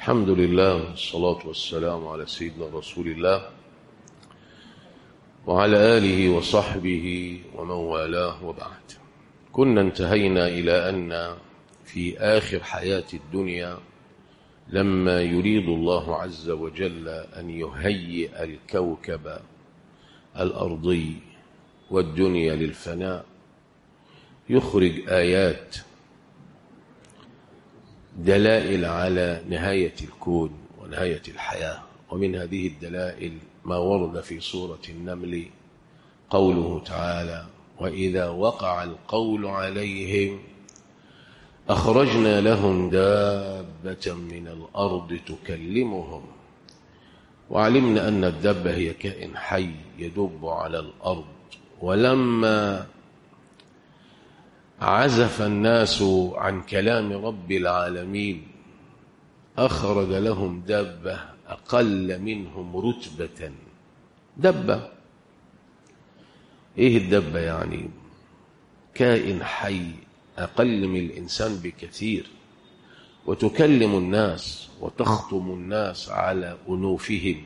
الحمد لله والصلاة والسلام على سيدنا رسول الله وعلى آله وصحبه ومن والاه وبعد كنا انتهينا إلى أن في آخر حياة الدنيا لما يريد الله عز وجل أن يهيئ الكوكب الأرضي والدنيا للفناء يخرج آيات دلائل على نهاية الكون ونهاية الحياة ومن هذه الدلائل ما ورد في سورة النمل قوله تعالى وإذا وقع القول عليهم أخرجنا لهم دابة من الأرض تكلمهم وعلمنا أن الدابة هي كائن حي يدب على الأرض ولما عزف الناس عن كلام رب العالمين أخرج لهم دابة أقل منهم رتبة دبة إيه الدبة يعني كائن حي أقل من الإنسان بكثير وتكلم الناس وتخطم الناس على أنوفهم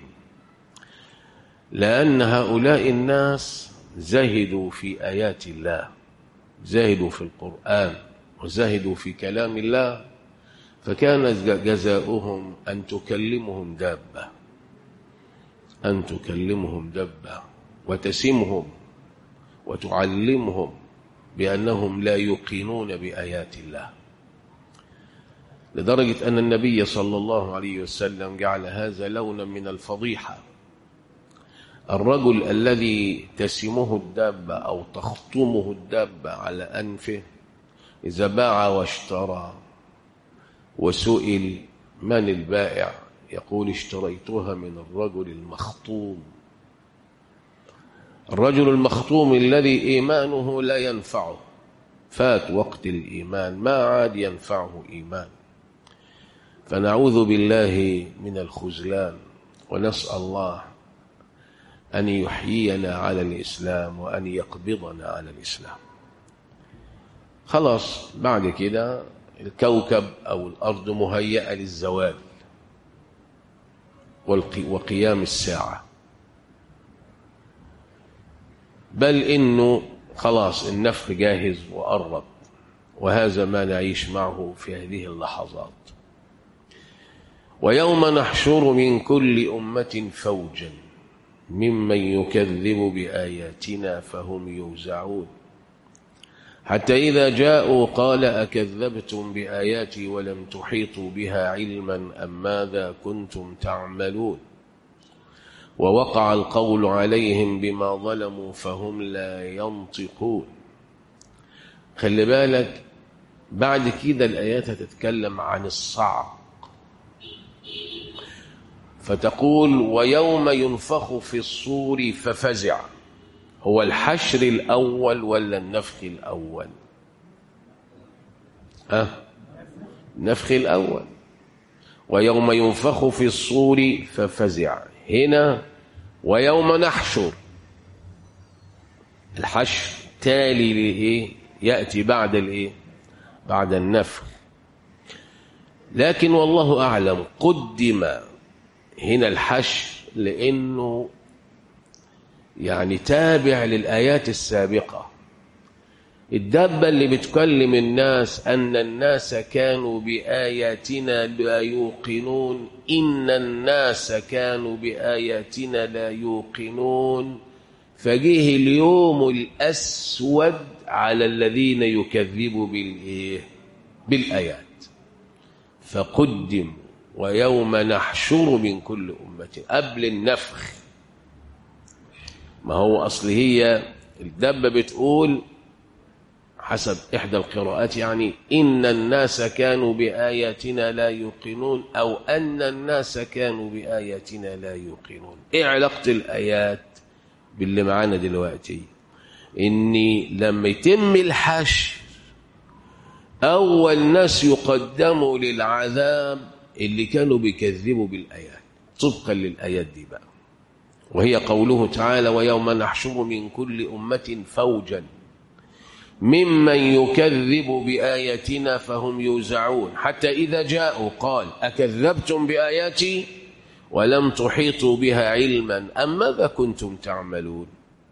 لأن هؤلاء الناس زهدوا في آيات الله زهدوا في القرآن وزهدوا في كلام الله فكان جزاؤهم أن تكلمهم دابة أن تكلمهم دابة وتسمهم وتعلمهم بأنهم لا يوقنون بآيات الله لدرجة أن النبي صلى الله عليه وسلم جعل هذا لونا من الفضيحة الرجل الذي تسمه الدابة أو تخطمه الدابة على أنفه إذا باع واشترى وسئل من البائع يقول اشتريتها من الرجل المخطوم الرجل المخطوم الذي إيمانه لا ينفعه فات وقت الإيمان ما عاد ينفعه إيمان فنعوذ بالله من الخذلان ونسأل الله أن يحيينا على الإسلام وأن يقبضنا على الإسلام خلاص بعد كده الكوكب أو الأرض مهيئة للزوال وقيام الساعة بل إنه خلاص النفخ جاهز وقرب وهذا ما نعيش معه في هذه اللحظات ويوم نحشر من كل أمة فوجا ممن يكذب بآياتنا فهم يوزعون حتى إذا جاءوا قال أكذبتم بآياتي ولم تحيطوا بها علما أم ماذا كنتم تعملون ووقع القول عليهم بما ظلموا فهم لا ينطقون خلي بالك بعد كده الآيات هتتكلم عن الصعق فتقول ويوم ينفخ في الصور ففزع هو الحشر الأول ولا النفخ الأول ها أه؟ النفخ الأول ويوم ينفخ في الصور ففزع هنا ويوم نحشر الحشر تالي لإيه يأتي بعد الإيه بعد النفخ لكن والله أعلم قدم هنا الحشر لأنه يعني تابع للآيات السابقة الدابة اللي بتكلم الناس أن الناس كانوا بآياتنا لا يوقنون إن الناس كانوا بآياتنا لا يوقنون فجيه اليوم الأسود على الذين يكذبوا بالإيه بالآيات فقدم ويوم نحشر من كل أمة قبل النفخ ما هو أصل هي الدبة بتقول حسب إحدى القراءات يعني إن الناس كانوا بآياتنا لا يوقنون أو أن الناس كانوا بآياتنا لا يوقنون إيه علاقة الآيات باللي معانا دلوقتي إني لما يتم الحشر أول ناس يقدموا للعذاب اللي كانوا بيكذبوا بالآيات طبقا للآيات دي بقى وهي قوله تعالى ويوم نحشر من كل أمة فوجا ممن يكذب بآياتنا فهم يوزعون حتى إذا جاءوا قال أكذبتم بآياتي ولم تحيطوا بها علما أم ماذا كنتم تعملون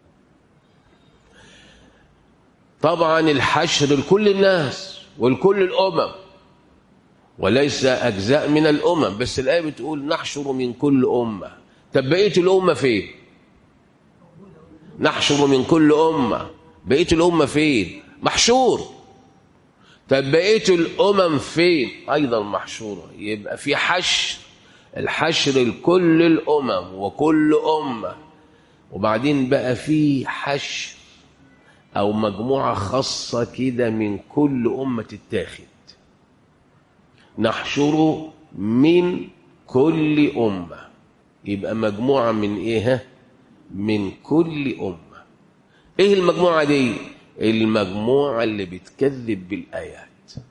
طبعا الحشر لكل الناس ولكل الأمم وليس أجزاء من الأمم بس الآية بتقول نحشر من كل أمة طب بقية الأمة فين نحشر من كل أمة بقية الأمة فين محشور طب بقية الأمم فين أيضا محشورة يبقى في حشر الحشر لكل الأمم وكل أمة وبعدين بقى في حشر أو مجموعة خاصة كده من كل أمة تتاخد نحشر من كل أمة يبقى مجموعة من إيه من كل أمة إيه المجموعة دي المجموعة اللي بتكذب بالآيات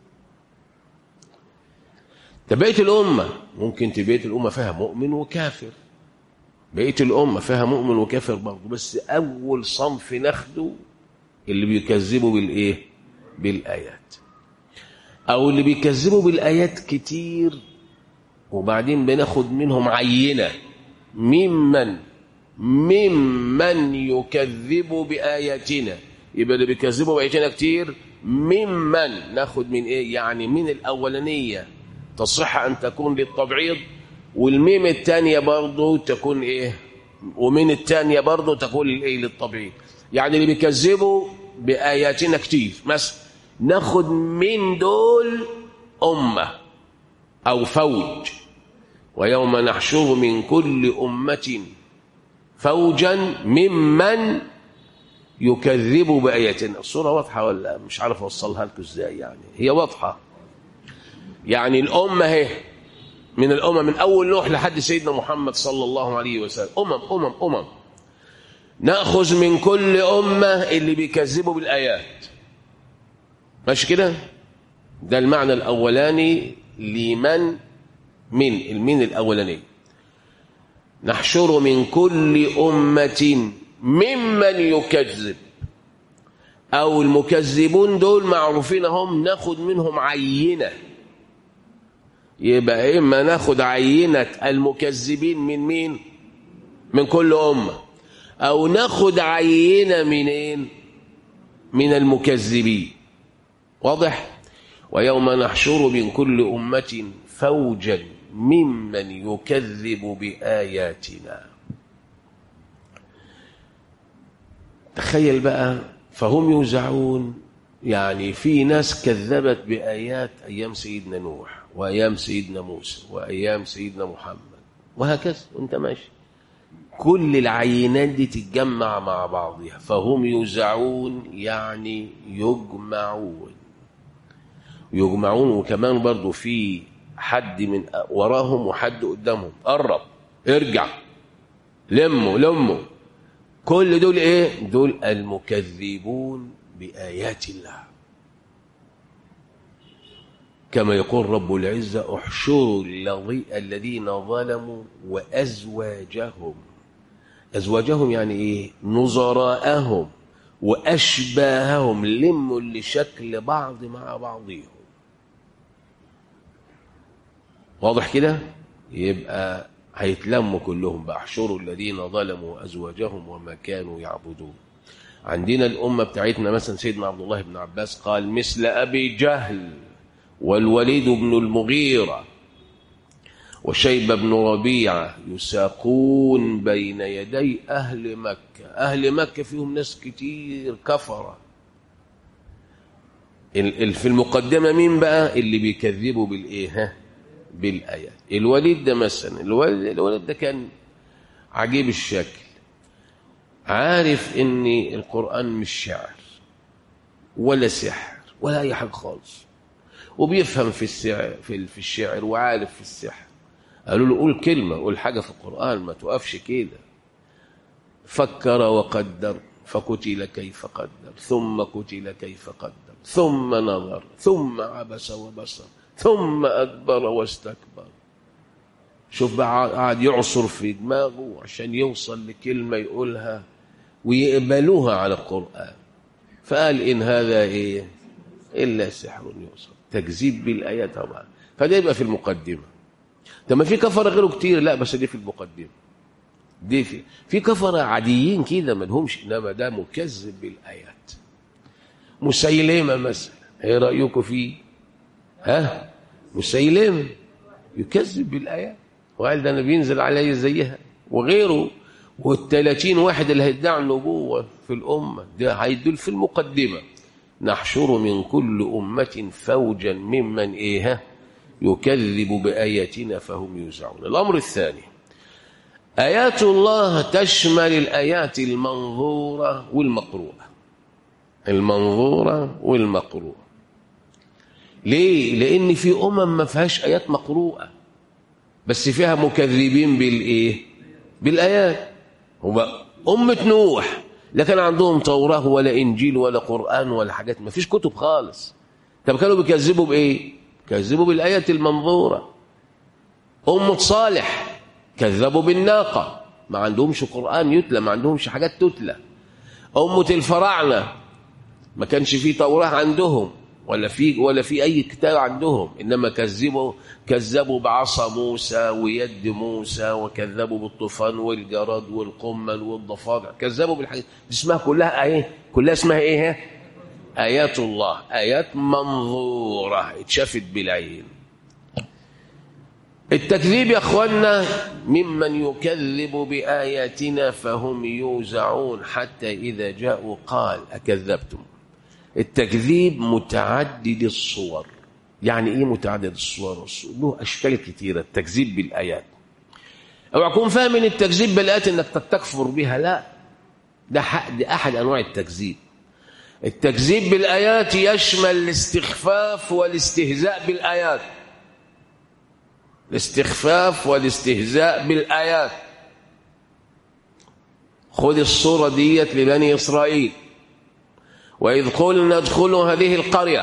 بقية الأمة ممكن تبقية الأمة فيها مؤمن وكافر بقية الأمة فيها مؤمن وكافر برضه بس أول صنف ناخده اللي بيكذبوا بالإيه بالآيات أو اللي بيكذبوا بالآيات كتير وبعدين بناخد منهم عينة ممن ممن يكذب بآياتنا يبقى اللي بيكذبوا بآياتنا كتير ممن ناخد من إيه يعني من الأولانية تصح أن تكون للتبعيض والميم الثانية برضو تكون إيه ومن الثانية برضو تكون إيه للتبعيض يعني اللي بيكذبوا بآياتنا كتير مثلا ناخد من دول أمة أو فوج ويوم نحشر من كل أمة فوجا ممن يكذب بآياتنا الصورة واضحة ولا مش عارف أوصلها لكم إزاي يعني هي واضحة يعني الأمة هي من الأمم من أول نوح لحد سيدنا محمد صلى الله عليه وسلم أمم أمم أمم نأخذ من كل أمة اللي بيكذبوا بالآيات ماشي كده ده المعنى الأولاني لمن من المين الأولاني نحشر من كل أمة ممن يكذب أو المكذبون دول معروفين هم ناخد منهم عينة يبقى إما ناخد عينة المكذبين من مين من كل أمة أو ناخد عينة منين من المكذبين واضح ويوم نحشر من كل أمة فوجا ممن يكذب بآياتنا تخيل بقى فهم يوزعون يعني في ناس كذبت بآيات أيام سيدنا نوح وأيام سيدنا موسى وأيام سيدنا محمد وهكذا وانت ماشي كل العينات دي تتجمع مع بعضها فهم يوزعون يعني يجمعون يجمعون وكمان برضو في حد من وراهم وحد قدامهم قرب ارجع لموا لموا كل دول ايه دول المكذبون بآيات الله كما يقول رب العزة احشروا الذين ظلموا وأزواجهم أزواجهم يعني إيه نظراءهم وأشباههم لموا لشكل بعض مع بعضهم واضح كده يبقى هيتلموا كلهم بقى احشروا الذين ظلموا أزواجهم وما كانوا يعبدون عندنا الأمة بتاعتنا مثلا سيدنا عبد الله بن عباس قال مثل أبي جهل والوليد بن المغيرة وشيب بن ربيعة يساقون بين يدي أهل مكة أهل مكة فيهم ناس كتير كفرة في المقدمة مين بقى اللي بيكذبوا بالإيه بالآيات الوليد ده مثلا الولد, الولد ده كان عجيب الشكل عارف ان القرآن مش شعر ولا سحر ولا أي حاجة خالص وبيفهم في السعر في, في الشعر وعارف في السحر قالوا له قول كلمة قول حاجة في القرآن ما توقفش كده فكر وقدر فقتل كيف قدر ثم قتل كيف قدر ثم نظر ثم عبس وبصر ثم أدبر واستكبر شوف بقى قاعد يعصر في دماغه عشان يوصل لكلمة يقولها ويقبلوها على القرآن فقال إن هذا إيه إلا سحر يوصف تكذيب بالآيات طبعا فده يبقى في المقدمة طب ما في كفرة غيره كتير لا بس دي في المقدمة دي في في كفرة عاديين كده ما لهمش إنما ده مكذب بالآيات مسيلمة مثلا ايه رأيكم فيه ها مسيلمة يكذب بالآيات وقال ده أنا بينزل علي زيها وغيره والثلاثين واحد اللي هيدعوا النبوة في الأمة ده هيدل في المقدمة نحشر من كل أمة فوجا ممن إيه يكذب بآياتنا فهم يوزعون الأمر الثاني آيات الله تشمل الآيات المنظورة والمقروءة المنظورة والمقروءة ليه؟ لأن في أمم ما فيهاش آيات مقروءة بس فيها مكذبين بالإيه؟ بالآيات هو أمة نوح لا كان عندهم توراة ولا إنجيل ولا قرآن ولا حاجات ما فيش كتب خالص طب كانوا بيكذبوا بإيه؟ كذبوا بالآيات المنظورة أمة صالح كذبوا بالناقة ما عندهمش قرآن يتلى ما عندهمش حاجات تتلى أمة الفراعنة ما كانش في توراة عندهم ولا في ولا في أي كتاب عندهم إنما كذبوا كذبوا بعصا موسى ويد موسى وكذبوا بالطوفان والجراد والقمل والضفادع كذبوا بالحاجات دي اسمها كلها ايه كلها اسمها ايه آيات الله آيات منظورة اتشافت بالعين التكذيب يا اخوانا ممن يكذب بآياتنا فهم يوزعون حتى إذا جاءوا قال أكذبتم التكذيب متعدد الصور يعني ايه متعدد الصور له اشكال كثيره التكذيب بالايات او اكون فاهم ان التكذيب بالايات انك تكفر بها لا ده ده احد انواع التكذيب التكذيب بالايات يشمل الاستخفاف والاستهزاء بالايات الاستخفاف والاستهزاء بالايات خذ الصوره ديت لبني اسرائيل واذ قلنا ادخلوا هذه القريه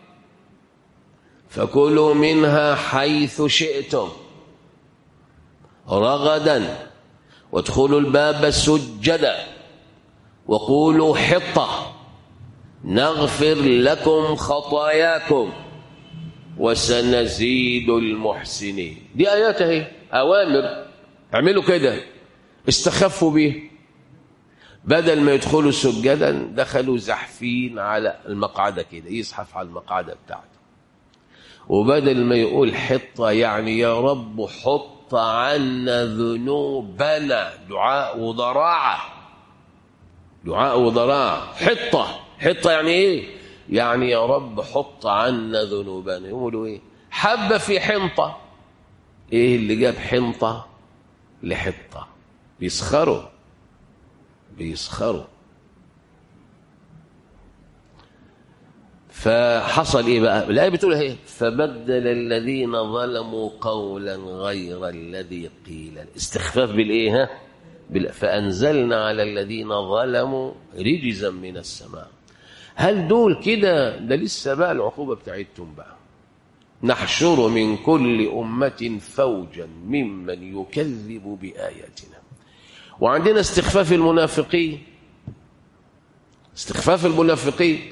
فكلوا منها حيث شئتم رغدا وادخلوا الباب سجدا وقولوا حطة نغفر لكم خطاياكم وسنزيد المحسنين دي آيات اهي أوامر اعملوا كده استخفوا به بدل ما يدخلوا سجدا دخلوا زحفين على المقعدة كده يزحف على المقعدة بتاعته وبدل ما يقول حطة يعني يا رب حط عنا ذنوبنا دعاء وضراعة دعاء وضراعة حطة حطة يعني ايه يعني يا رب حط عنا ذنوبنا يقولوا ايه حبة في حنطة ايه اللي جاب حنطة لحطة بيسخروا بيسخروا فحصل ايه بقى الايه بتقول ايه فبدل الذين ظلموا قولا غير الذي قيل استخفاف بالايه ها بال... فانزلنا على الذين ظلموا رجزا من السماء هل دول كده ده لسه بقى العقوبه بتاعتهم بقى نحشر من كل امه فوجا ممن يكذب باياتنا وعندنا استخفاف المنافقين استخفاف المنافقين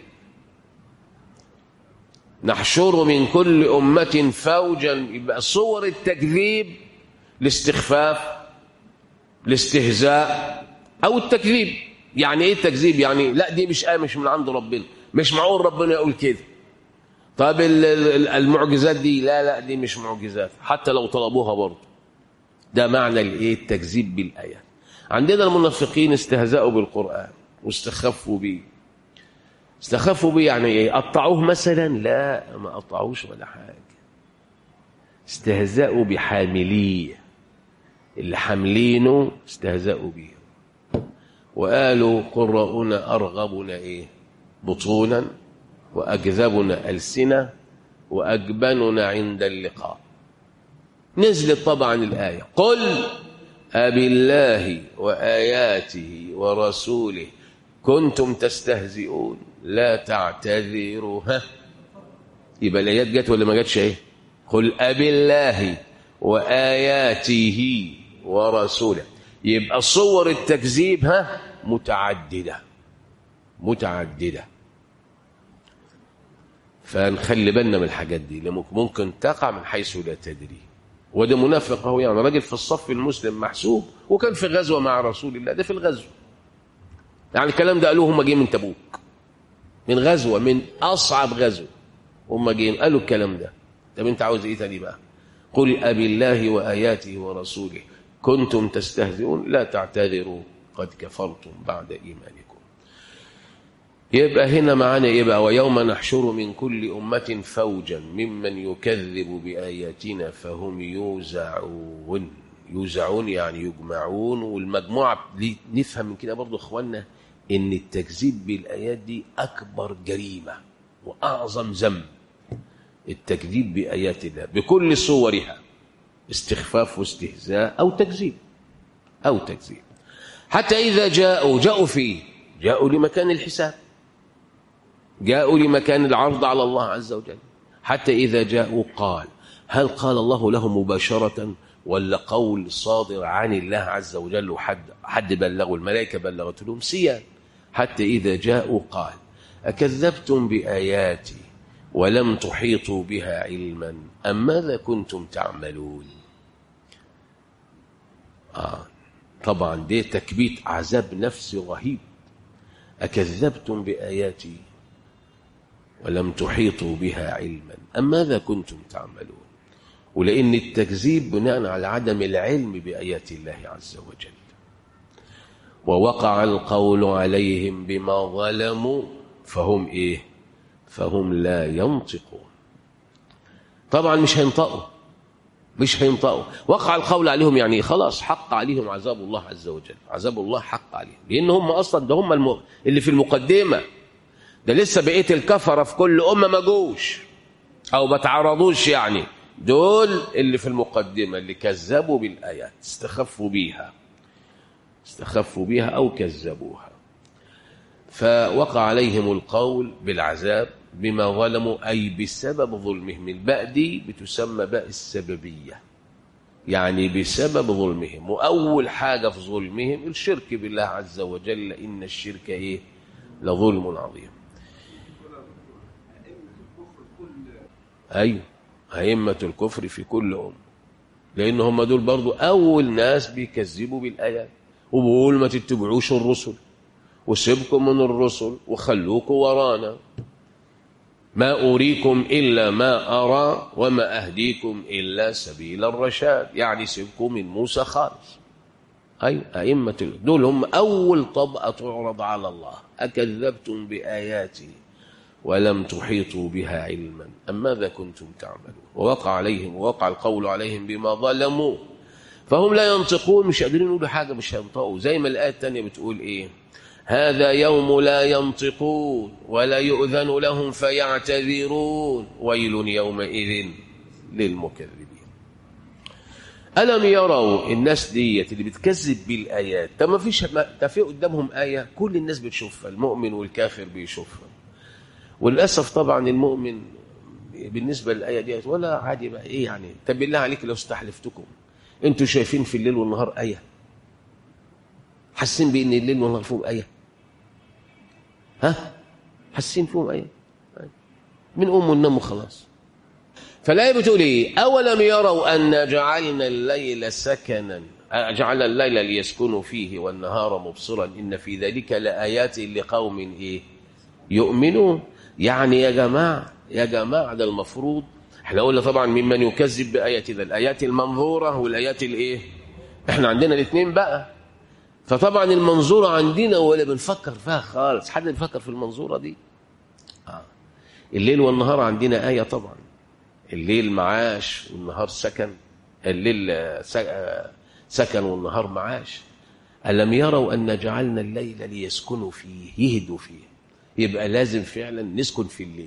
نحشر من كل أمة فوجا يبقى صور التكذيب الاستخفاف الاستهزاء أو التكذيب يعني إيه التكذيب يعني لا دي مش آية مش من عند ربنا مش معقول ربنا يقول كده طب المعجزات دي لا لا دي مش معجزات حتى لو طلبوها برضه ده معنى الايه التكذيب بالايات عندنا المنافقين استهزأوا بالقرآن واستخفوا به استخفوا به يعني ايه قطعوه مثلا لا ما قطعوش ولا حاجه استهزأوا بحامليه اللي حاملينه استهزأوا به وقالوا قراؤنا أرغبنا إيه بطونا وأكذبنا ألسنة وأجبننا عند اللقاء نزلت طبعا الآية قل أبالله وآياته ورسوله كنتم تستهزئون لا تعتذروا ها يبقى الآيات جت ولا ما جاتش ايه قل أبالله وآياته ورسوله يبقى صور التكذيب ها متعددة متعددة فنخلي بالنا من الحاجات دي لأن ممكن تقع من حيث لا تدري وده منافق اهو يعني راجل في الصف المسلم محسوب وكان في غزوه مع رسول الله ده في الغزو يعني الكلام ده قالوه هم جايين من تبوك من غزوه من اصعب غزو هم جايين قالوا الكلام ده طب انت عاوز ايه تاني بقى قل ابي الله واياته ورسوله كنتم تستهزئون لا تعتذروا قد كفرتم بعد ايمانكم يبقى هنا معانا ايه بقى ويوم نحشر من كل أمة فوجا ممن يكذب بآياتنا فهم يوزعون يوزعون يعني يجمعون والمجموعة نفهم من كده برضو اخوانا ان التكذيب بالآيات دي أكبر جريمة وأعظم ذنب التكذيب بآيات الله بكل صورها استخفاف واستهزاء أو تكذيب أو تكذيب حتى إذا جاءوا جاءوا فيه جاءوا لمكان الحساب جاءوا لمكان العرض على الله عز وجل حتى إذا جاءوا قال هل قال الله له مباشرة ولا قول صادر عن الله عز وجل وحد حد بلغوا الملائكة بلغت لهم سيان حتى إذا جاءوا قال أكذبتم بآياتي ولم تحيطوا بها علما أم ماذا كنتم تعملون آه طبعا دي تكبيت عذاب نفسي رهيب أكذبتم بآياتي ولم تحيطوا بها علما أم ماذا كنتم تعملون ولأن التكذيب بناء على عدم العلم بآيات الله عز وجل ووقع القول عليهم بما ظلموا فهم إيه فهم لا ينطقون طبعا مش هينطقوا مش هينطقوا وقع القول عليهم يعني خلاص حق عليهم عذاب الله عز وجل عذاب الله حق عليهم لأن هم أصلا ده هم الم... اللي في المقدمة ده لسه بقيه الكفره في كل امه ما جوش او ما تعرضوش يعني دول اللي في المقدمه اللي كذبوا بالايات استخفوا بيها استخفوا بيها او كذبوها فوقع عليهم القول بالعذاب بما ظلموا اي بسبب ظلمهم الباء دي بتسمى باء السببيه يعني بسبب ظلمهم واول حاجه في ظلمهم الشرك بالله عز وجل ان الشرك ايه لظلم عظيم أيوة أئمة الكفر في كل أمة لأن هم دول برضو أول ناس بيكذبوا بالآيات وبقول ما تتبعوش الرسل وسيبكم من الرسل وخلوكم ورانا ما أريكم إلا ما أرى وما أهديكم إلا سبيل الرشاد يعني سيبكم من موسى خالص أي أئمة دول هم أول طبقة تعرض على الله أكذبتم بآياتي ولم تحيطوا بها علما أم ماذا كنتم تعملون ووقع عليهم ووقع القول عليهم بما ظلموا فهم لا ينطقون مش قادرين يقولوا حاجة مش هينطقوا زي ما الآية الثانية بتقول إيه هذا يوم لا ينطقون ولا يؤذن لهم فيعتذرون ويل يومئذ للمكذبين ألم يروا الناس ديت اللي بتكذب بالآيات طب ما فيش ما في قدامهم آية كل الناس بتشوفها المؤمن والكافر بيشوفها وللأسف طبعا المؤمن بالنسبة للآية ديت ولا عادي بقى إيه يعني طب بالله عليك لو استحلفتكم أنتوا شايفين في الليل والنهار آية حاسين بأن الليل والنهار فيهم آية ها حاسين فيهم آية من أم النوم خلاص فالآية بتقول إيه أولم يروا أن جعلنا الليل سكنا جعل الليل ليسكنوا فيه والنهار مبصرا إن في ذلك لآيات لقوم إيه يؤمنون يعني يا جماعة يا جماعة ده المفروض احنا قلنا طبعا ممن يكذب بآيات ذا الآيات المنظورة والآيات الإيه احنا عندنا الاثنين بقى فطبعا المنظورة عندنا ولا بنفكر فيها خالص حد بيفكر في المنظورة دي آه. الليل والنهار عندنا آية طبعا الليل معاش والنهار سكن الليل سكن والنهار معاش ألم يروا أن جعلنا الليل ليسكنوا فيه يهدوا فيه يبقى لازم فعلا نسكن في الليل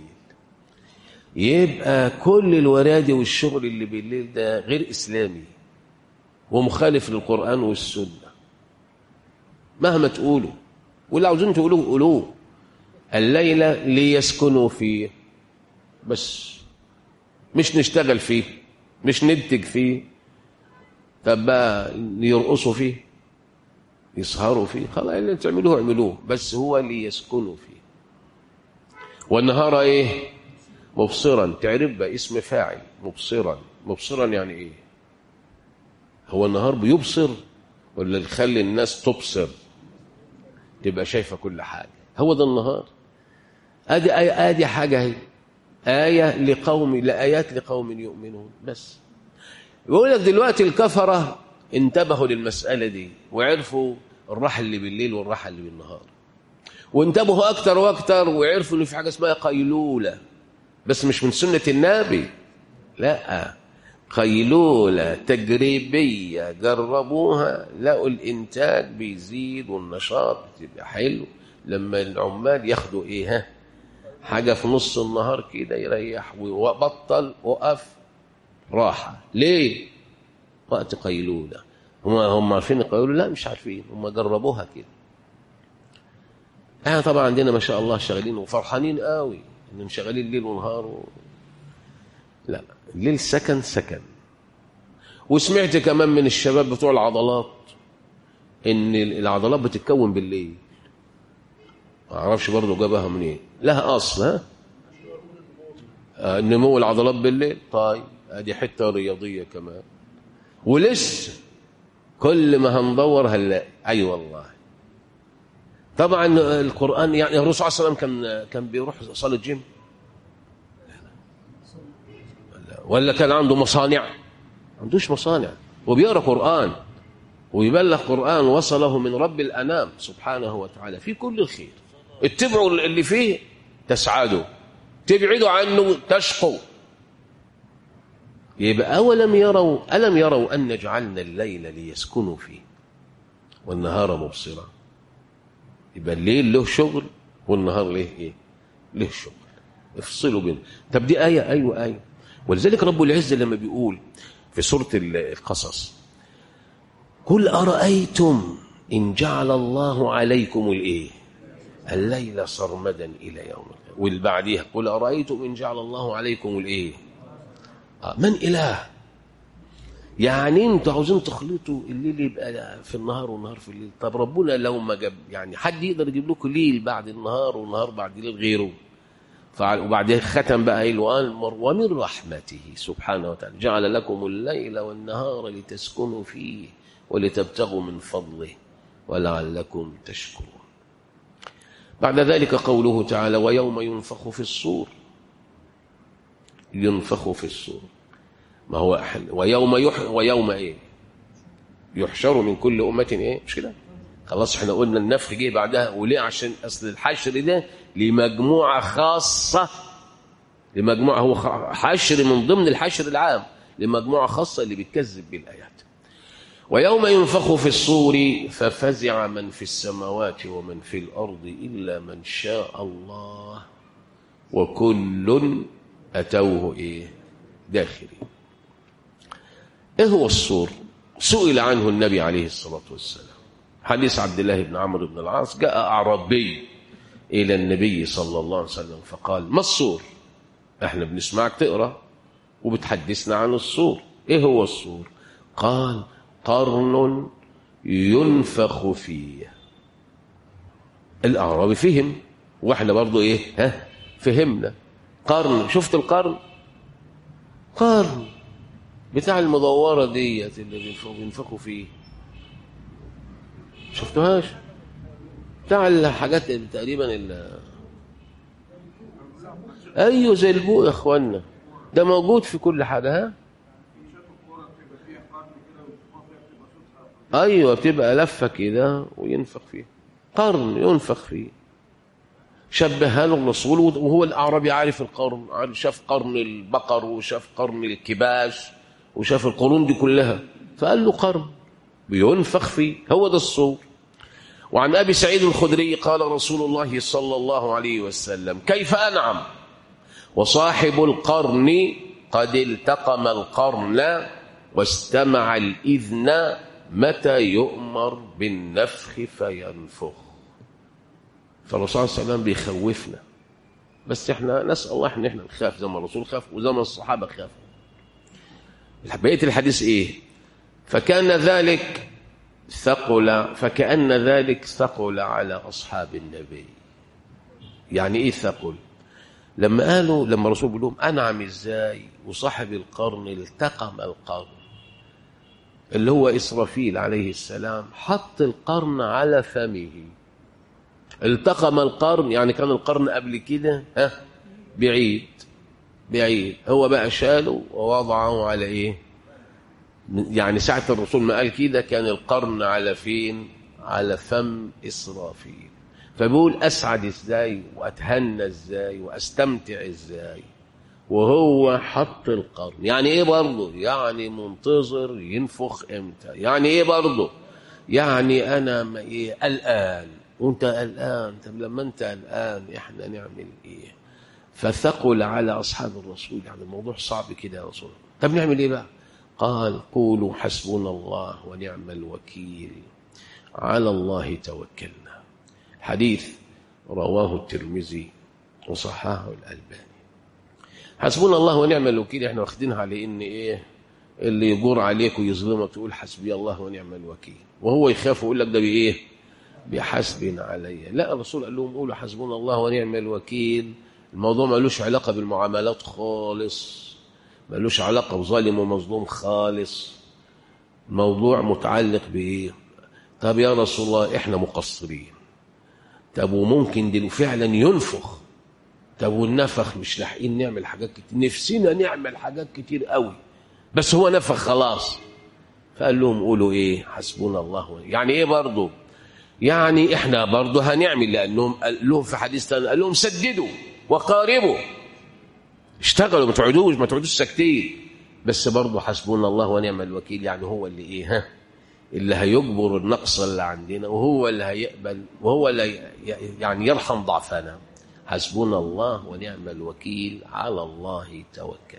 يبقى كل الورادي والشغل اللي بالليل ده غير إسلامي ومخالف للقرآن والسنة مهما تقولوا واللي عاوزين تقولوه قولوه الليلة ليسكنوا فيه بس مش نشتغل فيه مش ننتج فيه طب بقى يرقصوا فيه يسهروا فيه خلاص اللي تعملوه اعملوه بس هو ليسكنوا فيه والنهار ايه مبصرا تعرف بقى اسم فاعل مبصرا مبصرا يعني ايه هو النهار بيبصر ولا يخلي الناس تبصر تبقى شايفه كل حاجه هو ده النهار ادي آية ادي حاجه هي آية لقوم لآيات لقوم يؤمنون بس يقول لك دلوقتي الكفرة انتبهوا للمسألة دي وعرفوا الراحة اللي بالليل والراحة اللي بالنهار وانتبهوا أكتر وأكتر وعرفوا إن في حاجة اسمها قيلولة بس مش من سنة النبي لا قيلولة تجريبية جربوها لقوا الإنتاج بيزيد والنشاط بتبقى حلو لما العمال ياخدوا إيه ها حاجة في نص النهار كده يريح وبطل وقف راحة ليه؟ وقت قيلولة هم هم عارفين القيلولة؟ لا مش عارفين هم جربوها كده احنا طبعا عندنا ما شاء الله شغالين وفرحانين قوي انهم شغالين ليل ونهار و... لا الليل سكن سكن وسمعت كمان من الشباب بتوع العضلات ان العضلات بتتكون بالليل ما اعرفش برضه جابها منين إيه؟ لها اصل ها آه نمو العضلات بالليل طيب ادي حته رياضيه كمان ولسه كل ما هندور هنلاقي اي أيوة والله طبعا القران يعني الرسول صلى الله عليه وسلم كان كان بيروح صلاه جيم ولا كان عنده مصانع ما عندوش مصانع وبيقرا قران ويبلغ قران وصله من رب الانام سبحانه وتعالى في كل الخير اتبعوا اللي فيه تسعدوا تبعدوا عنه تشقوا يبقى أولم يروا ألم يروا أن جعلنا الليل ليسكنوا فيه والنهار مبصرا يبقى الليل له شغل والنهار له إيه له شغل افصلوا بينهم طب دي آية أيوة آية ولذلك رب العزة لما بيقول في سورة القصص قل أرأيتم إن جعل الله عليكم الإيه الليل سرمدا إلى يوم القيامة واللي بعديها قل أرأيتم إن جعل الله عليكم الإيه آه من إله يعني انتوا عاوزين تخلطوا الليل يبقى في النهار والنهار في الليل طب ربنا لو ما جاب يعني حد يقدر يجيب لكم ليل بعد النهار والنهار بعد الليل غيره وبعدين ختم بقى ايه وقال ومن رحمته سبحانه وتعالى جعل لكم الليل والنهار لتسكنوا فيه ولتبتغوا من فضله ولعلكم تشكرون بعد ذلك قوله تعالى ويوم ينفخ في الصور ينفخ في الصور ما هو أحل ويوم يح ويوم ايه يحشر من كل أمة ايه مش كده خلاص احنا قلنا النفخ جه بعدها وليه عشان اصل الحشر ده لمجموعة خاصة لمجموعة هو حشر من ضمن الحشر العام لمجموعة خاصة اللي بتكذب بالآيات ويوم ينفخ في الصور ففزع من في السماوات ومن في الأرض إلا من شاء الله وكل أتوه إيه داخلين إيه هو الصور سئل عنه النبي عليه الصلاة والسلام حديث عبد الله بن عمرو بن العاص جاء أعرابي إلى النبي صلى الله عليه وسلم فقال ما الصور احنا بنسمعك تقرأ وبتحدثنا عن الصور ايه هو الصور قال قرن ينفخ فيه الأعرابي فهم واحنا برضو ايه ها فهمنا قرن شفت القرن قرن بتاع المدورة ديت اللي بينفخوا فيه شفتوهاش بتاع الحاجات اللي تقريبا اللي ايوه زي البوق يا اخوانا ده موجود في كل حاجه ها ايوه بتبقى لفه كده وينفخ فيها قرن ينفخ فيه شبهها له الرسول وهو الاعرابي عارف القرن شاف قرن البقر وشاف قرن الكباش وشاف القرون دي كلها فقال له قرن بينفخ فيه هو ده الصور وعن ابي سعيد الخدري قال رسول الله صلى الله عليه وسلم كيف انعم وصاحب القرن قد التقم القرن واستمع الاذن متى يؤمر بالنفخ فينفخ فالرسول صلى الله عليه وسلم بيخوفنا بس احنا نسال الله ان احنا نخاف زي ما الرسول خاف وزي ما الصحابه خافوا بقيه الحديث ايه فكان ذلك ثقل فكأن ذلك ثقل على أصحاب النبي يعني إيه ثقل لما قالوا لما الرسول بيقول لهم انعم ازاي وصاحب القرن التقم القرن اللي هو اسرافيل عليه السلام حط القرن على فمه التقم القرن يعني كان القرن قبل كده ها بعيد بعيد هو بقى شاله ووضعه على ايه يعني ساعة الرسول ما قال كده كان القرن على فين على فم إسرافيل فبيقول أسعد إزاي وأتهنى إزاي وأستمتع إزاي وهو حط القرن يعني إيه برضه يعني منتظر ينفخ إمتى يعني إيه برضه يعني أنا ما إيه قلقان وأنت قلقان طب لما أنت قلقان إحنا نعمل إيه فثقل على أصحاب الرسول يعني الموضوع صعب كده يا رسول طب نعمل إيه بقى قال قولوا حسبنا الله ونعم الوكيل على الله توكلنا حديث رواه الترمذي وصححه الألباني حسبنا الله ونعم الوكيل احنا واخدينها على ان ايه اللي يجور عليك ويظلمك تقول حسبي الله ونعم الوكيل وهو يخاف ويقول لك ده بايه بحسب علي لا الرسول قال لهم قولوا حسبنا الله ونعم الوكيل الموضوع ملوش علاقه بالمعاملات خالص ملوش علاقة بظالم ومظلوم خالص الموضوع متعلق بإيه طب يا رسول الله إحنا مقصرين طب وممكن دي فعلا ينفخ طب والنفخ مش لاحقين نعمل حاجات كتير نفسنا نعمل حاجات كتير قوي بس هو نفخ خلاص فقال لهم قولوا ايه حسبنا الله يعني ايه برضه يعني احنا برضه هنعمل لانهم قال لهم في حديث تاني قال لهم سددوا وقاربوا اشتغلوا ما تقعدوش ما تقعدوش ساكتين بس برضه حسبنا الله ونعم الوكيل يعني هو اللي ايه ها اللي هيجبر النقص اللي عندنا وهو اللي هيقبل وهو اللي يعني يرحم ضعفنا حسبنا الله ونعم الوكيل على الله توكلنا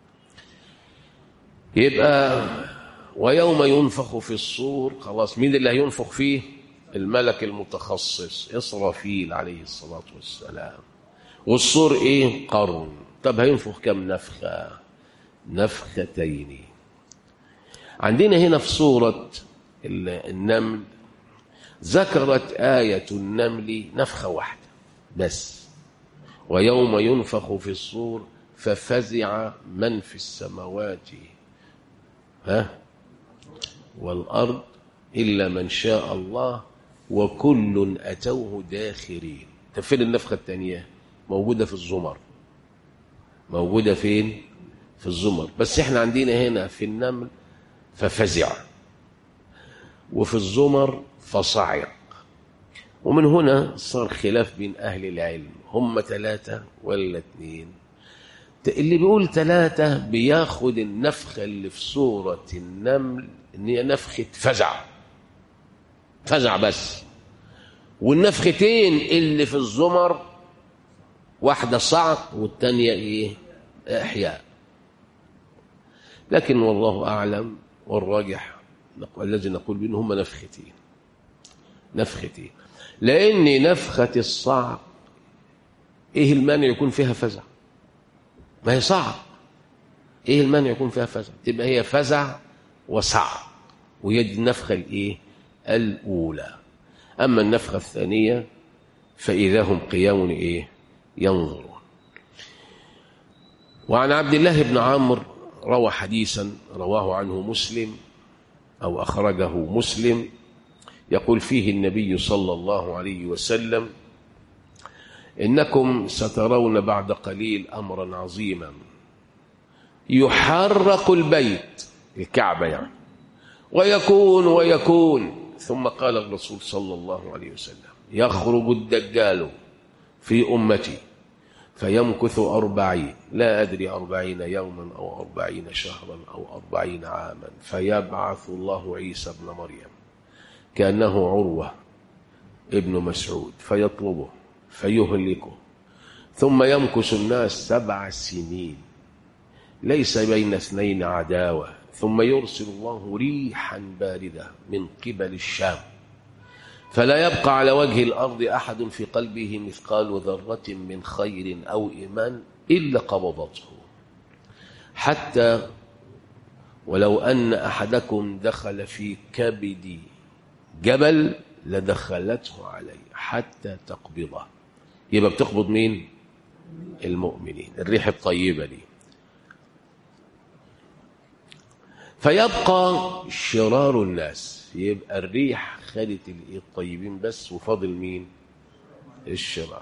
يبقى ويوم ينفخ في الصور خلاص مين اللي هينفخ فيه الملك المتخصص إسرافيل عليه الصلاة والسلام والصور ايه قرن طب هينفخ كم نفخة نفختين عندنا هنا في سورة النمل ذكرت آية النمل نفخة واحدة بس ويوم ينفخ في الصور ففزع من في السماوات ها والأرض إلا من شاء الله وكل أتوه داخرين تفين النفخة الثانية موجودة في الزمر موجودة فين في الزمر بس احنا عندنا هنا في النمل ففزع وفي الزمر فصعق ومن هنا صار خلاف بين أهل العلم هم ثلاثة ولا اثنين اللي بيقول ثلاثة بياخد النفخة اللي في سورة النمل ان هي نفخة فزع فزع بس والنفختين اللي في الزمر واحدة صعق والتانية ايه احياء لكن والله اعلم والراجح الذي نقول بأن هم نفختين نفختين لان نفخة الصعق ايه المانع يكون فيها فزع ما هي صعق ايه المانع يكون فيها فزع تبقى هي فزع وصعق وهي دي النفخة الايه الاولى اما النفخة الثانية فاذا هم قيام ايه ينظرون وعن عبد الله بن عمرو روى حديثا رواه عنه مسلم أو أخرجه مسلم يقول فيه النبي صلى الله عليه وسلم إنكم سترون بعد قليل أمرا عظيما يحرق البيت الكعبة يعني ويكون ويكون ثم قال الرسول صلى الله عليه وسلم يخرج الدجال في أمتي فيمكث أربعين لا أدري أربعين يوما أو أربعين شهرا أو أربعين عاما فيبعث الله عيسى ابن مريم كأنه عروة ابن مسعود فيطلبه فيهلكه ثم يمكث الناس سبع سنين ليس بين اثنين عداوة ثم يرسل الله ريحا باردة من قبل الشام فلا يبقى على وجه الأرض أحد في قلبه مثقال ذرة من خير أو إيمان إلا قبضته حتى ولو أن أحدكم دخل في كبد جبل لدخلته عليه حتى تقبضه يبقى بتقبض مين المؤمنين الريح الطيبة دي فيبقى شرار الناس يبقى الريح خدت الطيبين بس وفاضل مين الشرار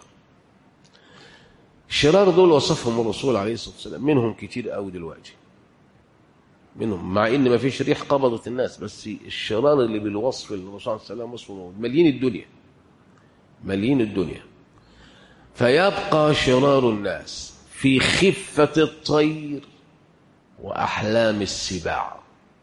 الشرار دول وصفهم الرسول عليه الصلاة والسلام منهم كتير قوي دلوقتي منهم مع ان ما فيش ريح قبضت الناس بس الشرار اللي بالوصف اللي الرسول عليه السلام وصفه موجود مليين الدنيا مليين الدنيا فيبقى شرار الناس في خفة الطير وأحلام السباع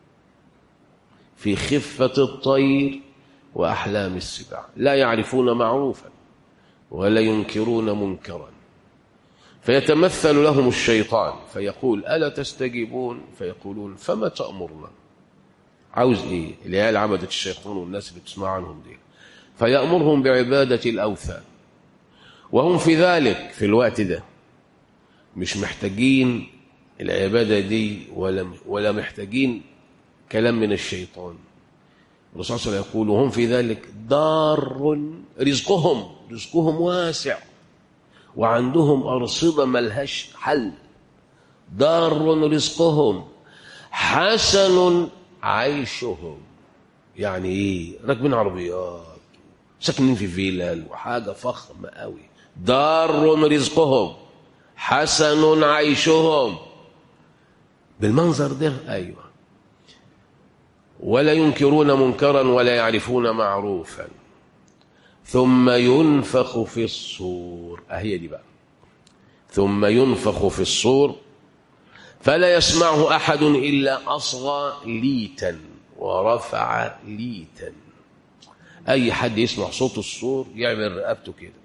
في خفة الطير وأحلام السباع لا يعرفون معروفا ولا ينكرون منكرا فيتمثل لهم الشيطان فيقول ألا تستجيبون فيقولون فما تأمرنا عاوز إيه العيال عبدة الشيطان والناس اللي بتسمع عنهم دي فيأمرهم بعبادة الأوثان وهم في ذلك في الوقت ده مش محتاجين العبادة دي ولا ولا محتاجين كلام من الشيطان الرسول صلى الله عليه وسلم يقول وهم في ذلك دار رزقهم رزقهم واسع وعندهم أرصدة ملهاش حل دار رزقهم حسن عيشهم يعني ايه راكبين عربيات ساكنين في فيلل وحاجة فخمة قوي دار رزقهم حسن عيشهم بالمنظر ده أيوة ولا ينكرون منكرا ولا يعرفون معروفا ثم ينفخ في الصور أهي دي بقى ثم ينفخ في الصور فلا يسمعه أحد إلا أصغى ليتا ورفع ليتا أي حد يسمع صوت الصور يعمل رقبته كده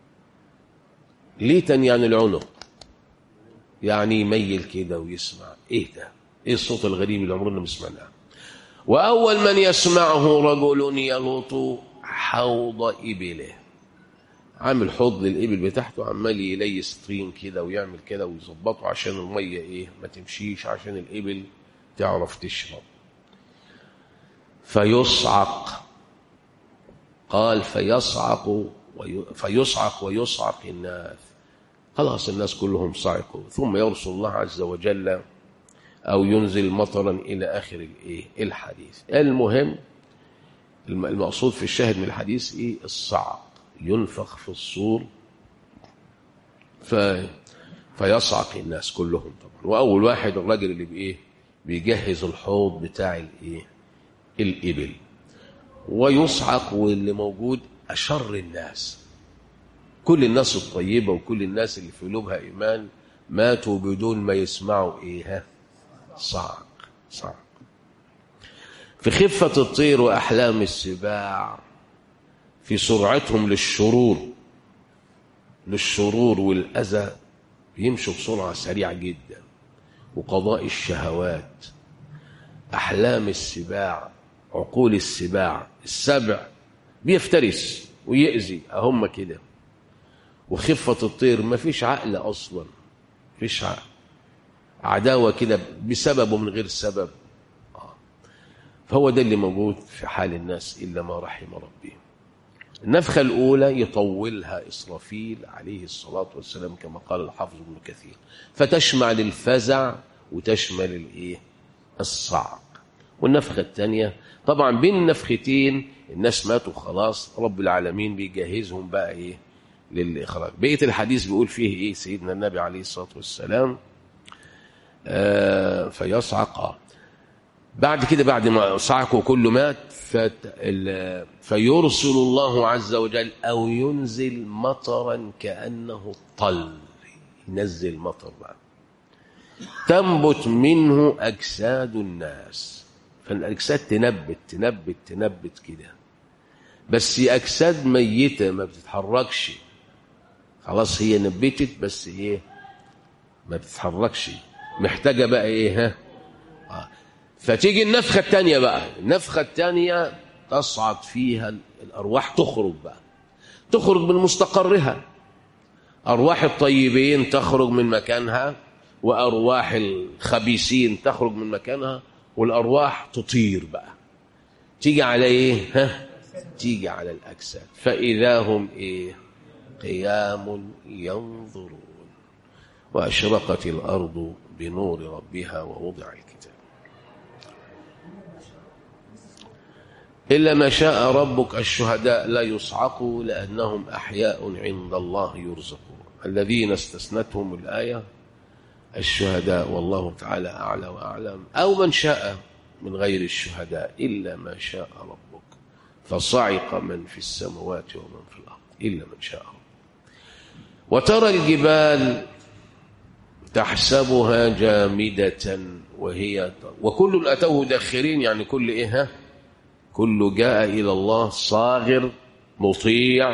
ليتا يعني العنق يعني يميل كده ويسمع ايه ده ايه الصوت الغريب اللي عمرنا ما سمعناه واول من يسمعه رجل يلوط حوض ابله عامل حوض للابل بتاعته عمال يليس طين كده ويعمل كده ويظبطه عشان الميه ايه ما تمشيش عشان الابل تعرف تشرب فيصعق قال فيصعق وي... فيصعق ويصعق الناس خلاص الناس كلهم صعقوا ثم يرسل الله عز وجل أو ينزل مطرا إلى آخر الإيه الحديث المهم المقصود في الشاهد من الحديث إيه الصعق ينفخ في الصور ف... فيصعق الناس كلهم طبعا وأول واحد الراجل اللي بإيه بيجهز الحوض بتاع الإيه الإبل ويصعق واللي موجود أشر الناس كل الناس الطيبة وكل الناس اللي في قلوبها إيمان ماتوا بدون ما يسمعوا إيه صعق صعق في خفة الطير وأحلام السباع في سرعتهم للشرور للشرور والأذى بيمشوا بسرعة سريعة جدا وقضاء الشهوات أحلام السباع عقول السباع السبع بيفترس ويأذي أهم كده وخفة الطير ما فيش عقل أصلا فيش عقل عداوة كده بسبب ومن غير سبب آه. فهو ده اللي موجود في حال الناس إلا ما رحم ربي النفخة الأولى يطولها إسرافيل عليه الصلاة والسلام كما قال الحافظ ابن كثير فتشمل الفزع وتشمل الإيه الصعق والنفخة الثانية طبعا بين النفختين الناس ماتوا خلاص رب العالمين بيجهزهم بقى إيه للإخراج بقية الحديث بيقول فيه إيه سيدنا النبي عليه الصلاة والسلام آه فيصعق بعد كده بعد ما صعقوا كله مات فيرسل الله عز وجل أو ينزل مطرا كأنه الطل ينزل مطر بقى تنبت منه أجساد الناس فالأجساد تنبت تنبت تنبت كده بس أجساد ميتة ما بتتحركش خلاص هي نبتت بس ايه ما بتتحركش محتاجة بقى ايه ها آه. فتيجي النفخة الثانية بقى النفخة الثانية تصعد فيها الأرواح تخرج بقى تخرج من مستقرها أرواح الطيبين تخرج من مكانها وأرواح الخبيثين تخرج من مكانها والأرواح تطير بقى تيجي على إيه ها تيجي على الأجساد فإذا هم إيه قيام ينظرون وأشرقت الأرض بنور ربها ووضع الكتاب إلا ما شاء ربك الشهداء لا يصعقوا لأنهم أحياء عند الله يرزقون الذين استثنتهم الآية الشهداء والله تعالى أعلى وأعلم أو من شاء من غير الشهداء إلا ما شاء ربك فصعق من في السماوات ومن في الأرض إلا من شاء ربك وترى الجبال تحسبها جامدة وهي وكل أتوه داخرين يعني كل إيه ها؟ كل جاء إلى الله صاغر مطيع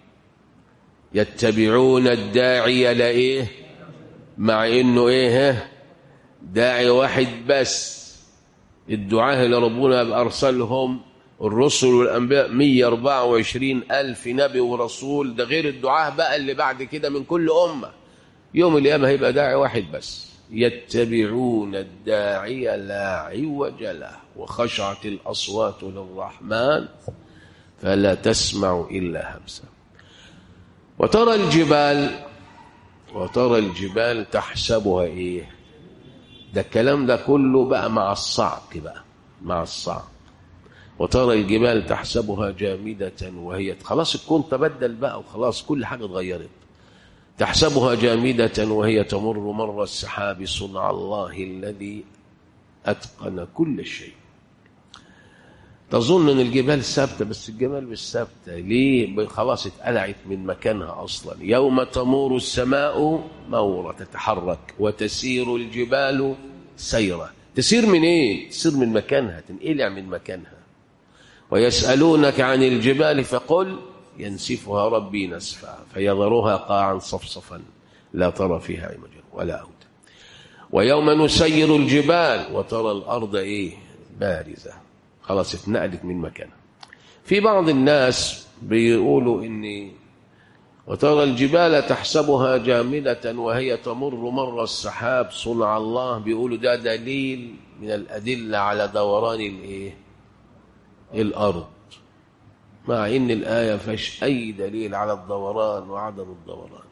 يتبعون الداعي لإيه مع إنه إيه داعي واحد بس الدعاة اللي ربنا أرسلهم الرسل والأنبياء 124 ألف نبي ورسول ده غير الدعاة بقى اللي بعد كده من كل أمة يوم القيامة هيبقى داعي واحد بس يتبعون الداعي لا عوج له وخشعت الأصوات للرحمن فلا تسمع إلا همسا وترى الجبال وترى الجبال تحسبها إيه ده الكلام ده كله بقى مع الصعق بقى مع الصعق وترى الجبال تحسبها جامدة وهي خلاص الكون تبدل بقى وخلاص كل حاجة اتغيرت تحسبها جامدة وهي تمر مر السحاب صنع الله الذي أتقن كل شيء تظن ان الجبال ثابته بس الجبال مش ثابته ليه خلاص اتقلعت من مكانها اصلا يوم تمور السماء مورة تتحرك وتسير الجبال سيرا تسير من ايه تسير من مكانها تنقلع من مكانها ويسالونك عن الجبال فقل ينسفها ربي نسفا فيذرها قاعا صفصفا لا ترى فيها عوجا ولا أودا ويوم نسير الجبال وترى الأرض إيه بارزة خلاص اتنقلت من مكانها في بعض الناس بيقولوا إن وترى الجبال تحسبها جامدة وهي تمر مر السحاب صنع الله بيقولوا ده دليل من الأدلة على دوران الإيه الأرض مع ان الايه فيش اي دليل على الدوران وعدم الدوران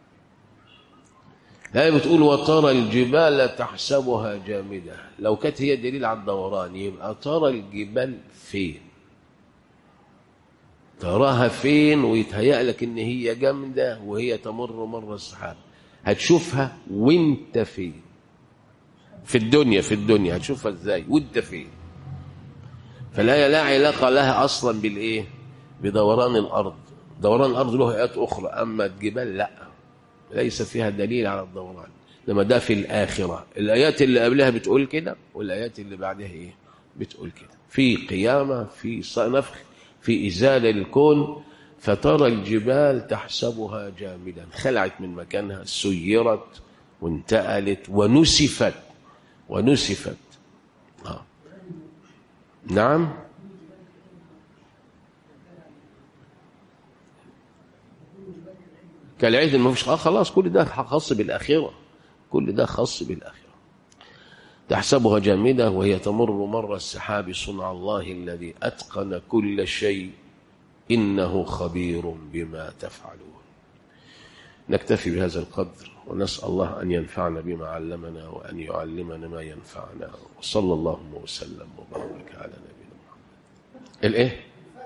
الايه بتقول وترى الجبال تحسبها جامده لو كانت هي دليل على الدوران يبقى ترى الجبال فين تراها فين ويتهيأ لك ان هي جامده وهي تمر مر السحاب هتشوفها وانت فين في الدنيا في الدنيا هتشوفها ازاي وانت فين فلا لا علاقه لها اصلا بالايه بدوران الأرض دوران الأرض له آيات أخرى أما الجبال لا ليس فيها دليل على الدوران لما ده في الآخرة الآيات اللي قبلها بتقول كده والآيات اللي بعدها إيه بتقول كده في قيامة في نفخ في إزالة الكون فترى الجبال تحسبها جامدا خلعت من مكانها سيرت وانتقلت ونسفت ونسفت آه. نعم كالعهد ما فيش خلاص كل ده خاص بالآخرة كل ده خاص بالآخرة تحسبها جامدة وهي تمر مر السحاب صنع الله الذي أتقن كل شيء إنه خبير بما تفعلون نكتفي بهذا القدر ونسأل الله أن ينفعنا بما علمنا وأن يعلمنا ما ينفعنا وصلى الله وسلم وبارك على نبينا محمد الإيه؟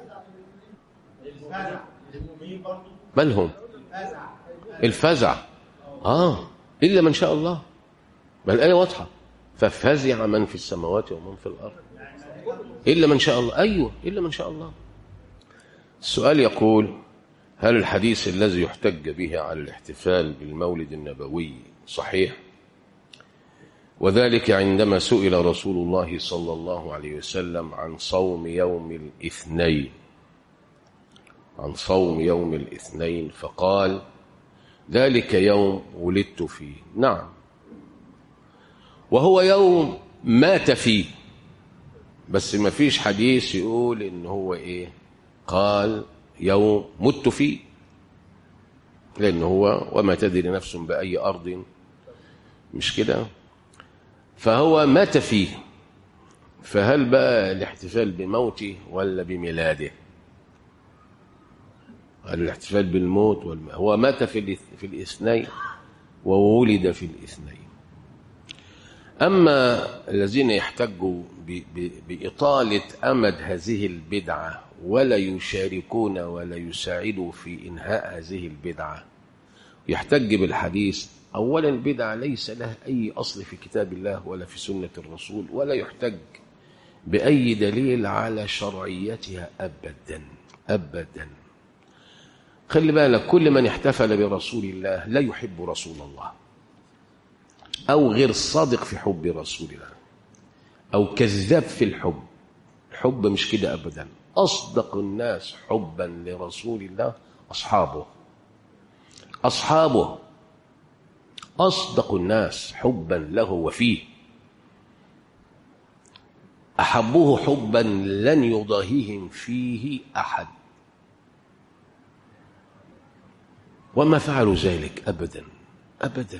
من هم؟ الفزع آه إلا من شاء الله ما الآية واضحة ففزع من في السماوات ومن في الأرض إلا من شاء الله أيوة إلا من شاء الله السؤال يقول هل الحديث الذي يحتج به على الاحتفال بالمولد النبوي صحيح وذلك عندما سئل رسول الله صلى الله عليه وسلم عن صوم يوم الاثنين عن صوم يوم الاثنين فقال ذلك يوم ولدت فيه نعم وهو يوم مات فيه بس ما فيش حديث يقول ان هو ايه قال يوم مت فيه لان هو وما تدري نفس باي ارض مش كده فهو مات فيه فهل بقى الاحتفال بموته ولا بميلاده الاحتفال بالموت والم... هو مات في في الاثنين وولد في الاثنين أما الذين يحتجوا ب- ب- بإطالة أمد هذه البدعة ولا يشاركون ولا يساعدوا في إنهاء هذه البدعة يحتج بالحديث أولا البدعة ليس لها أي أصل في كتاب الله ولا في سنة الرسول ولا يحتج بأي دليل على شرعيتها أبدا أبدا خلي بالك كل من احتفل برسول الله لا يحب رسول الله أو غير صادق في حب رسول الله أو كذاب في الحب الحب مش كده أبدا أصدق الناس حبا لرسول الله أصحابه أصحابه أصدق الناس حبا له وفيه أحبوه حبا لن يضاهيهم فيه أحد وما فعلوا ذلك أبدا أبدا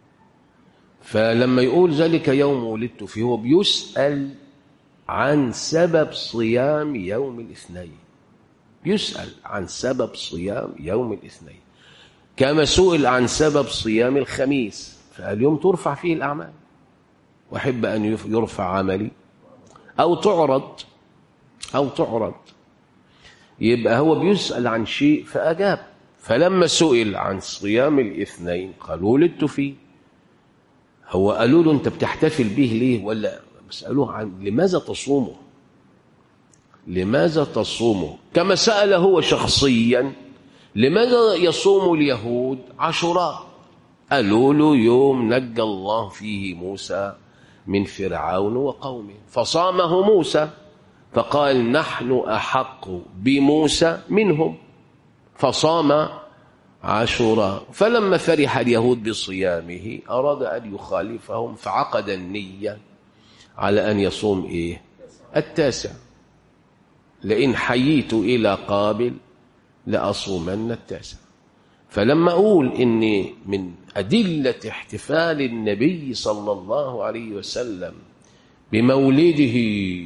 فلما يقول ذلك يوم ولدت فيه هو بيسأل عن سبب صيام يوم الاثنين يسأل عن سبب صيام يوم الاثنين كما سئل عن سبب صيام الخميس فاليوم ترفع فيه الأعمال وأحب أن يف- يرفع عملي أو تعرض أو تعرض يبقى هو بيسأل عن شيء فأجاب فلما سئل عن صيام الاثنين قالوا ولدت فيه هو قالوا له أنت بتحتفل به ليه ولا بيسألوه عن لماذا تصومه لماذا تصومه كما سأل هو شخصيا لماذا يصوم اليهود عاشوراء قالوا له يوم نجى الله فيه موسى من فرعون وقومه فصامه موسى فقال نحن أحق بموسى منهم فصام عاشوراء فلما فرح اليهود بصيامه أراد أن يخالفهم فعقد النية على أن يصوم إيه التاسع لئن حييت إلى قابل لأصومن التاسع فلما أقول إن من أدلة احتفال النبي صلى الله عليه وسلم بمولده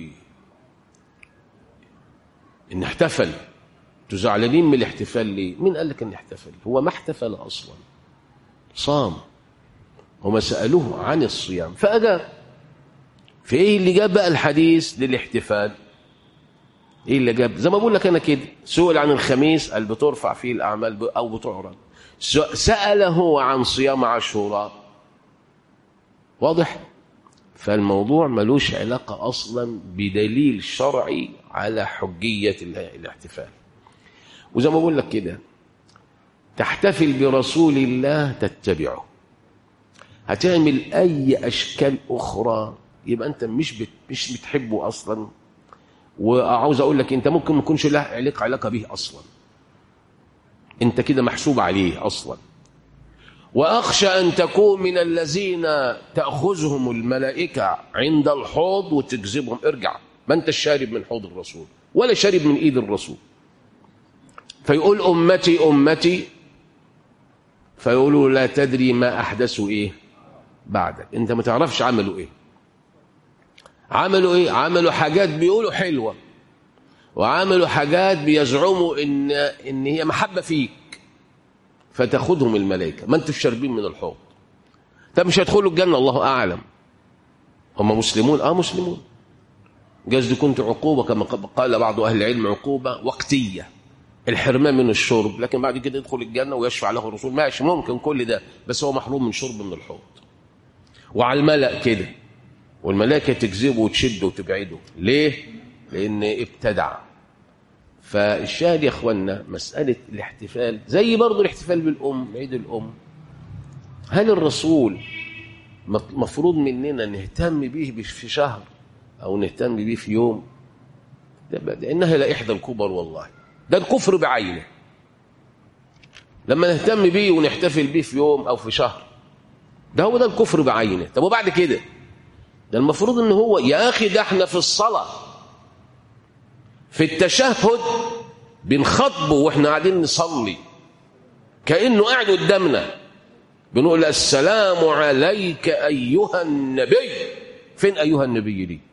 إن احتفل تزعلانين من الاحتفال ليه؟ مين قال لك إن احتفل؟ هو ما احتفل أصلا صام هما سألوه عن الصيام فأجاب فإيه اللي جاب بقى الحديث للاحتفال؟ ايه اللي جاب زي ما بقول لك انا كده سئل عن الخميس قال بترفع فيه الاعمال ب- او بتعرض س- ساله عن صيام عاشوراء واضح فالموضوع ملوش علاقه اصلا بدليل شرعي على حجيه ال- الاحتفال وزي ما بقول لك كده تحتفل برسول الله تتبعه هتعمل اي اشكال اخرى يبقى انت مش بت مش بتحبه اصلا وعاوز اقول لك انت ممكن ما يكونش له عليك علاقه به اصلا انت كده محسوب عليه اصلا واخشى ان تكون من الذين تاخذهم الملائكه عند الحوض وتجذبهم ارجع ما انت شارب من حوض الرسول ولا شارب من ايد الرسول فيقول امتي امتي فيقولوا لا تدري ما احدثوا ايه بعدك انت ما تعرفش عملوا ايه عملوا ايه عملوا حاجات بيقولوا حلوه وعملوا حاجات بيزعموا ان ان هي محبه فيك فتاخذهم الملائكه ما انتوا شاربين من الحوض طب مش هيدخلوا الجنه الله اعلم هم مسلمون اه مسلمون جاز دي كنت عقوبه كما قال بعض اهل العلم عقوبه وقتيه الحرمان من الشرب لكن بعد كده يدخل الجنه ويشفع له الرسول ماشي ممكن كل ده بس هو محروم من شرب من الحوض وعلى الملأ كده والملائكة تجذبه وتشده وتبعده ليه؟ لأن ابتدع فالشاهد يا اخوانا مسألة الاحتفال زي برضه الاحتفال بالأم عيد الأم هل الرسول مفروض مننا نهتم به في شهر أو نهتم به في يوم ده إنها لإحدى الكبر والله ده الكفر بعينه لما نهتم بيه ونحتفل بيه في يوم أو في شهر ده هو ده الكفر بعينه طب وبعد كده ده المفروض ان هو يا اخي ده احنا في الصلاه في التشهد بنخاطبه واحنا قاعدين نصلي كانه قاعد قدامنا بنقول السلام عليك ايها النبي فين ايها النبي دي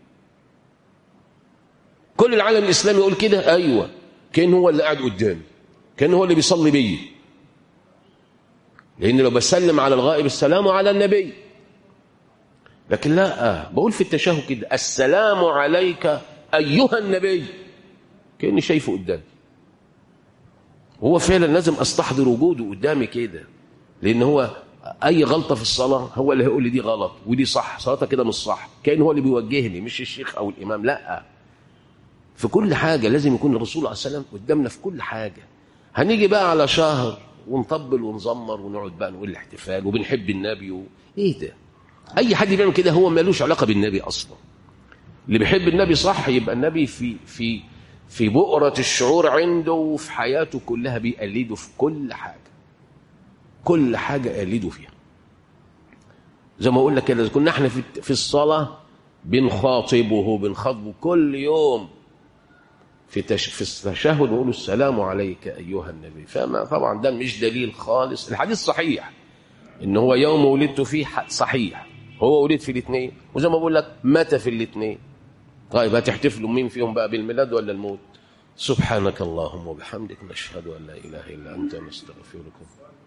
كل العالم الاسلامي يقول كده ايوه كان هو اللي قاعد قدامي كان هو اللي بيصلي بيا لان لو بسلم على الغائب السلام على النبي لكن لا بقول في التشهد كده السلام عليك ايها النبي كاني شايفه قدامي هو فعلا لازم استحضر وجوده قدامي كده لان هو اي غلطه في الصلاه هو اللي هيقول لي دي غلط ودي صح صلاتك كده مش صح كان هو اللي بيوجهني مش الشيخ او الامام لا في كل حاجه لازم يكون الرسول عليه السلام قدامنا في كل حاجه هنيجي بقى على شهر ونطبل ونزمر ونقعد بقى نقول الاحتفال وبنحب النبي و... ايه ده اي حد بيعمل كده هو مالوش علاقه بالنبي اصلا اللي بيحب النبي صح يبقى النبي في في في بؤرة الشعور عنده وفي حياته كلها بيقلده في كل حاجة كل حاجة قلده فيها زي ما أقول لك كده كنا احنا في في الصلاة بنخاطبه بنخاطبه كل يوم في تش... في التشهد نقول السلام عليك أيها النبي فما طبعا ده مش دليل خالص الحديث صحيح إن هو يوم ولدت فيه صحيح هو ولد في الاثنين وزي ما بقول لك مات في الاثنين طيب هتحتفلوا مين فيهم بقى بالميلاد ولا الموت سبحانك اللهم وبحمدك نشهد أن لا إله إلا أنت نستغفرك